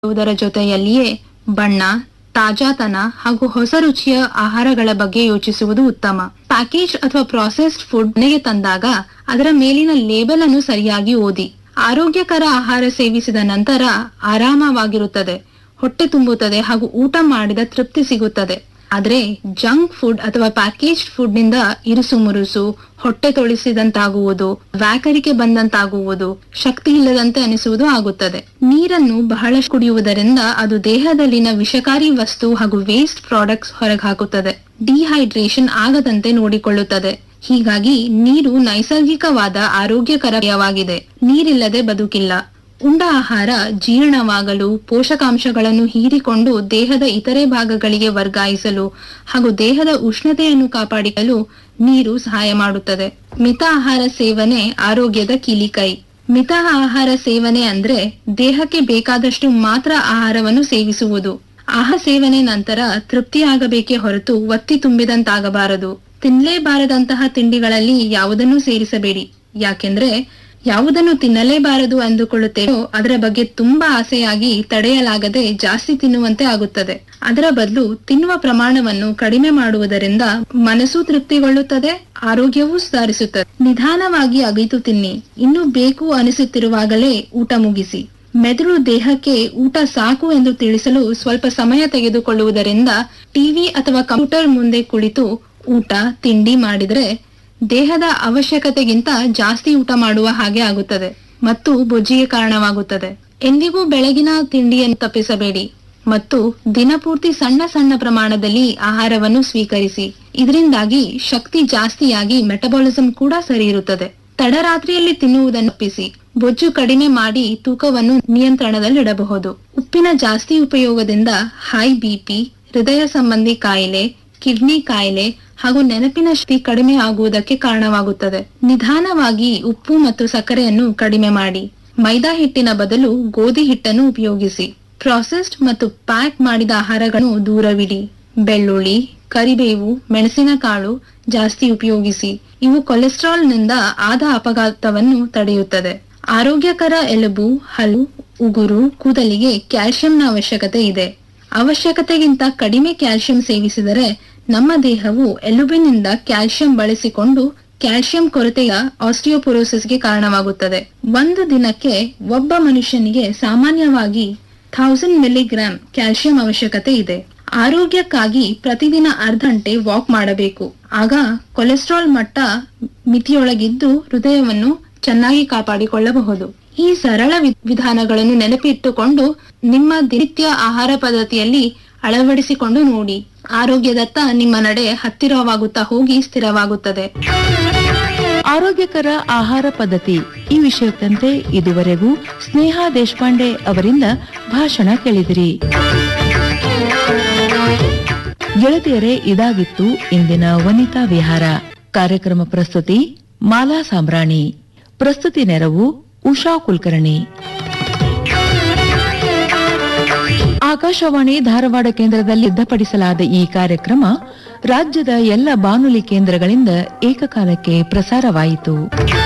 ಮಾಡುವುದರ ಜೊತೆಯಲ್ಲಿಯೇ ಬಣ್ಣ ತಾಜಾತನ ಹಾಗೂ ಹೊಸ ರುಚಿಯ ಆಹಾರಗಳ ಬಗ್ಗೆ ಯೋಚಿಸುವುದು ಉತ್ತಮ ಪ್ಯಾಕೇಜ್ ಅಥವಾ ಪ್ರಾಸೆಸ್ಡ್ ಫುಡ್ ಮನೆಗೆ ತಂದಾಗ ಅದರ ಮೇಲಿನ ಲೇಬಲ್ ಅನ್ನು ಸರಿಯಾಗಿ ಓದಿ ಆರೋಗ್ಯಕರ ಆಹಾರ ಸೇವಿಸಿದ ನಂತರ ಆರಾಮವಾಗಿರುತ್ತದೆ ಹೊಟ್ಟೆ ತುಂಬುತ್ತದೆ ಹಾಗೂ ಊಟ ಮಾಡಿದ ತೃಪ್ತಿ ಸಿಗುತ್ತದೆ ಆದ್ರೆ ಜಂಕ್ ಫುಡ್ ಅಥವಾ ಪ್ಯಾಕೇಜ್ಡ್ ಫುಡ್ ನಿಂದ ಇರುಸು ಮುರುಸು ಹೊಟ್ಟೆ ತೊಳಿಸಿದಂತಾಗುವುದು ವ್ಯಾಕರಿಕೆ ಬಂದಂತಾಗುವುದು ಶಕ್ತಿ ಇಲ್ಲದಂತೆ ಅನಿಸುವುದು ಆಗುತ್ತದೆ ನೀರನ್ನು ಬಹಳಷ್ಟು ಕುಡಿಯುವುದರಿಂದ ಅದು ದೇಹದಲ್ಲಿನ ವಿಷಕಾರಿ ವಸ್ತು ಹಾಗೂ ವೇಸ್ಟ್ ಪ್ರಾಡಕ್ಟ್ಸ್ ಹೊರಗಾಕುತ್ತದೆ ಡಿಹೈಡ್ರೇಷನ್ ಆಗದಂತೆ ನೋಡಿಕೊಳ್ಳುತ್ತದೆ ಹೀಗಾಗಿ ನೀರು ನೈಸರ್ಗಿಕವಾದ ಆರೋಗ್ಯಕರವಾಗಿದೆ ನೀರಿಲ್ಲದೆ ಬದುಕಿಲ್ಲ ಉಂಡ ಆಹಾರ ಜೀರ್ಣವಾಗಲು ಪೋಷಕಾಂಶಗಳನ್ನು ಹೀರಿಕೊಂಡು ದೇಹದ ಇತರೆ ಭಾಗಗಳಿಗೆ ವರ್ಗಾಯಿಸಲು ಹಾಗೂ ದೇಹದ ಉಷ್ಣತೆಯನ್ನು ಕಾಪಾಡಿಕೊಳ್ಳಲು ನೀರು ಸಹಾಯ ಮಾಡುತ್ತದೆ ಮಿತ ಆಹಾರ ಸೇವನೆ ಆರೋಗ್ಯದ ಕೀಲಿಕೈ ಮಿತ ಆಹಾರ ಸೇವನೆ ಅಂದ್ರೆ ದೇಹಕ್ಕೆ ಬೇಕಾದಷ್ಟು ಮಾತ್ರ ಆಹಾರವನ್ನು ಸೇವಿಸುವುದು ಆಹಾರ ಸೇವನೆ ನಂತರ ತೃಪ್ತಿಯಾಗಬೇಕೇ ಹೊರತು ಒತ್ತಿ ತುಂಬಿದಂತಾಗಬಾರದು ತಿನ್ನಲೇಬಾರದಂತಹ ತಿಂಡಿಗಳಲ್ಲಿ ಯಾವುದನ್ನೂ ಸೇರಿಸಬೇಡಿ ಯಾಕೆಂದ್ರೆ ಯಾವುದನ್ನು ತಿನ್ನಲೇಬಾರದು ಅಂದುಕೊಳ್ಳುತ್ತೇವೋ ಅದರ ಬಗ್ಗೆ ತುಂಬಾ ಆಸೆಯಾಗಿ ತಡೆಯಲಾಗದೆ ಜಾಸ್ತಿ ತಿನ್ನುವಂತೆ ಆಗುತ್ತದೆ ಅದರ ಬದಲು ತಿನ್ನುವ ಪ್ರಮಾಣವನ್ನು ಕಡಿಮೆ ಮಾಡುವುದರಿಂದ ಮನಸ್ಸು ತೃಪ್ತಿಗೊಳ್ಳುತ್ತದೆ ಆರೋಗ್ಯವೂ ಸುಧಾರಿಸುತ್ತದೆ ನಿಧಾನವಾಗಿ ಅಗಿತು ತಿನ್ನಿ ಇನ್ನು ಬೇಕು ಅನಿಸುತ್ತಿರುವಾಗಲೇ ಊಟ ಮುಗಿಸಿ ಮೆದುಳು ದೇಹಕ್ಕೆ ಊಟ ಸಾಕು ಎಂದು ತಿಳಿಸಲು ಸ್ವಲ್ಪ ಸಮಯ ತೆಗೆದುಕೊಳ್ಳುವುದರಿಂದ ಟಿವಿ ಅಥವಾ ಕಂಪ್ಯೂಟರ್ ಮುಂದೆ ಕುಳಿತು ಊಟ ತಿಂಡಿ ಮಾಡಿದ್ರೆ ದೇಹದ ಅವಶ್ಯಕತೆಗಿಂತ ಜಾಸ್ತಿ ಊಟ ಮಾಡುವ ಹಾಗೆ ಆಗುತ್ತದೆ ಮತ್ತು ಬೊಜ್ಜಿಗೆ ಕಾರಣವಾಗುತ್ತದೆ ಎಂದಿಗೂ ಬೆಳಗಿನ ತಿಂಡಿಯನ್ನು ತಪ್ಪಿಸಬೇಡಿ ಮತ್ತು ದಿನಪೂರ್ತಿ ಸಣ್ಣ ಸಣ್ಣ ಪ್ರಮಾಣದಲ್ಲಿ ಆಹಾರವನ್ನು ಸ್ವೀಕರಿಸಿ ಇದರಿಂದಾಗಿ ಶಕ್ತಿ ಜಾಸ್ತಿಯಾಗಿ ಮೆಟಬಾಲಿಸಂ ಕೂಡ ಸರಿ ಇರುತ್ತದೆ ತಡರಾತ್ರಿಯಲ್ಲಿ ತಿನ್ನುವುದನ್ನು ತಪ್ಪಿಸಿ ಬೊಜ್ಜು ಕಡಿಮೆ ಮಾಡಿ ತೂಕವನ್ನು ನಿಯಂತ್ರಣದಲ್ಲಿಡಬಹುದು ಉಪ್ಪಿನ ಜಾಸ್ತಿ ಉಪಯೋಗದಿಂದ ಹೈ ಬಿಪಿ ಹೃದಯ ಸಂಬಂಧಿ ಕಾಯಿಲೆ ಕಿಡ್ನಿ ಕಾಯಿಲೆ ಹಾಗೂ ನೆನಪಿನ ಶಕ್ತಿ ಕಡಿಮೆ ಆಗುವುದಕ್ಕೆ ಕಾರಣವಾಗುತ್ತದೆ ನಿಧಾನವಾಗಿ ಉಪ್ಪು ಮತ್ತು ಸಕ್ಕರೆಯನ್ನು ಕಡಿಮೆ ಮಾಡಿ ಮೈದಾ ಹಿಟ್ಟಿನ ಬದಲು ಗೋಧಿ ಹಿಟ್ಟನ್ನು ಉಪಯೋಗಿಸಿ ಪ್ರಾಸೆಸ್ಡ್ ಮತ್ತು ಪ್ಯಾಕ್ ಮಾಡಿದ ಆಹಾರಗಳನ್ನು ದೂರವಿಡಿ ಬೆಳ್ಳುಳ್ಳಿ ಕರಿಬೇವು ಮೆಣಸಿನಕಾಳು ಜಾಸ್ತಿ ಉಪಯೋಗಿಸಿ ಇವು ಕೊಲೆಸ್ಟ್ರಾಲ್ ನಿಂದ ಆದ ಅಪಘಾತವನ್ನು ತಡೆಯುತ್ತದೆ ಆರೋಗ್ಯಕರ ಎಲುಬು ಹಲ್ಲು ಉಗುರು ಕೂದಲಿಗೆ ಕ್ಯಾಲ್ಸಿಯಂನ ಅವಶ್ಯಕತೆ ಇದೆ ಅವಶ್ಯಕತೆಗಿಂತ ಕಡಿಮೆ ಕ್ಯಾಲ್ಸಿಯಂ ಸೇವಿಸಿದರೆ ನಮ್ಮ ದೇಹವು ಎಲುಬಿನಿಂದ ಕ್ಯಾಲ್ಸಿಯಂ ಬಳಸಿಕೊಂಡು ಕ್ಯಾಲ್ಸಿಯಂ ಕೊರತೆಯ ಆಸ್ಟಿಯೋಪೊರೋಸಿಸ್ಗೆ ಕಾರಣವಾಗುತ್ತದೆ ಒಂದು ದಿನಕ್ಕೆ ಒಬ್ಬ ಮನುಷ್ಯನಿಗೆ ಸಾಮಾನ್ಯವಾಗಿ ಥೌಸಂಡ್ ಮಿಲಿಗ್ರಾಂ ಕ್ಯಾಲ್ಸಿಯಂ ಅವಶ್ಯಕತೆ ಇದೆ ಆರೋಗ್ಯಕ್ಕಾಗಿ ಪ್ರತಿದಿನ ಅರ್ಧ ಗಂಟೆ ವಾಕ್ ಮಾಡಬೇಕು ಆಗ ಕೊಲೆಸ್ಟ್ರಾಲ್ ಮಟ್ಟ ಮಿತಿಯೊಳಗಿದ್ದು ಹೃದಯವನ್ನು ಚೆನ್ನಾಗಿ ಕಾಪಾಡಿಕೊಳ್ಳಬಹುದು ಈ ಸರಳ ವಿ- ವಿಧಾನಗಳನ್ನು ನೆನಪಿಟ್ಟುಕೊಂಡು ನಿಮ್ಮ ದಿನನಿತ್ಯ ಆಹಾರ ಪದ್ಧತಿಯಲ್ಲಿ ಅಳವಡಿಸಿಕೊಂಡು ನೋಡಿ ಆರೋಗ್ಯದತ್ತ ನಿಮ್ಮ ನಡೆ ಹತ್ತಿರವಾಗುತ್ತಾ ಹೋಗಿ ಸ್ಥಿರವಾಗುತ್ತದೆ ಆರೋಗ್ಯಕರ ಆಹಾರ ಪದ್ಧತಿ ಈ ವಿಷಯಕ್ಕಂತೆ ಇದುವರೆಗೂ ಸ್ನೇಹ ದೇಶಪಾಂಡೆ ಅವರಿಂದ ಭಾಷಣ ಕೇಳಿದಿರಿ ಗೆಳತಿಯರೇ ಇದಾಗಿತ್ತು ಇಂದಿನ ವನಿತಾ ವಿಹಾರ ಕಾರ್ಯಕ್ರಮ ಪ್ರಸ್ತುತಿ ಮಾಲಾ ಸಾಂಬ್ರಾಣಿ ಪ್ರಸ್ತುತಿ ನೆರವು ಉಷಾ ಕುಲಕರ್ಣಿ ಆಕಾಶವಾಣಿ ಧಾರವಾಡ ಕೇಂದ್ರದಲ್ಲಿ ಸಿದ್ಧಪಡಿಸಲಾದ ಈ ಕಾರ್ಯಕ್ರಮ ರಾಜ್ಯದ ಎಲ್ಲ ಬಾನುಲಿ ಕೇಂದ್ರಗಳಿಂದ ಏಕಕಾಲಕ್ಕೆ ಪ್ರಸಾರವಾಯಿತು